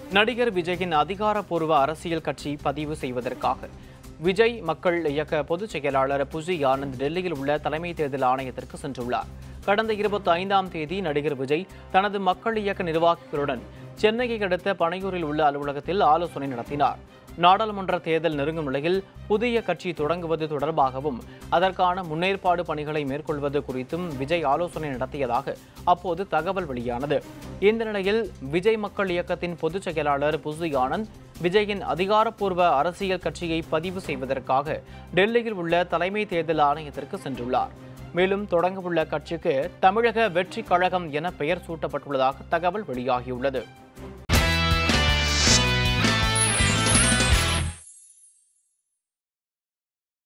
நடிகர் விஜயின் அதிகாரப்பூர்வ அரசியல் கட்சி பதிவு செய்வதற்காக விஜய் மக்கள் இயக்க பொதுச் செயலாளர் புஜி ஆனந்த் டெல்லியில் உள்ள தலைமை தேர்தல் ஆணையத்திற்கு சென்றுள்ளார் கடந்த இருபத்தி ஐந்தாம் தேதி நடிகர் விஜய் தனது மக்கள் இயக்க நிர்வாகிகளுடன் சென்னையை அடுத்த பனையூரில் உள்ள அலுவலகத்தில் ஆலோசனை நடத்தினார் நாடாளுமன்ற தேர்தல் நெருங்கும் நிலையில் புதிய கட்சி தொடங்குவது தொடர்பாகவும் அதற்கான முன்னேற்பாடு பணிகளை மேற்கொள்வது குறித்தும் விஜய் ஆலோசனை நடத்தியதாக அப்போது தகவல் வெளியானது இந்த நிலையில் விஜய் மக்கள் இயக்கத்தின் பொதுச் செயலாளர் புசி ஆனந்த் விஜயின் அதிகாரப்பூர்வ அரசியல் கட்சியை பதிவு செய்வதற்காக டெல்லியில் உள்ள தலைமை தேர்தல் ஆணையத்திற்கு சென்றுள்ளார் மேலும் தொடங்கவுள்ள கட்சிக்கு தமிழக வெற்றி கழகம் என பெயர் சூட்டப்பட்டுள்ளதாக தகவல் வெளியாகியுள்ளது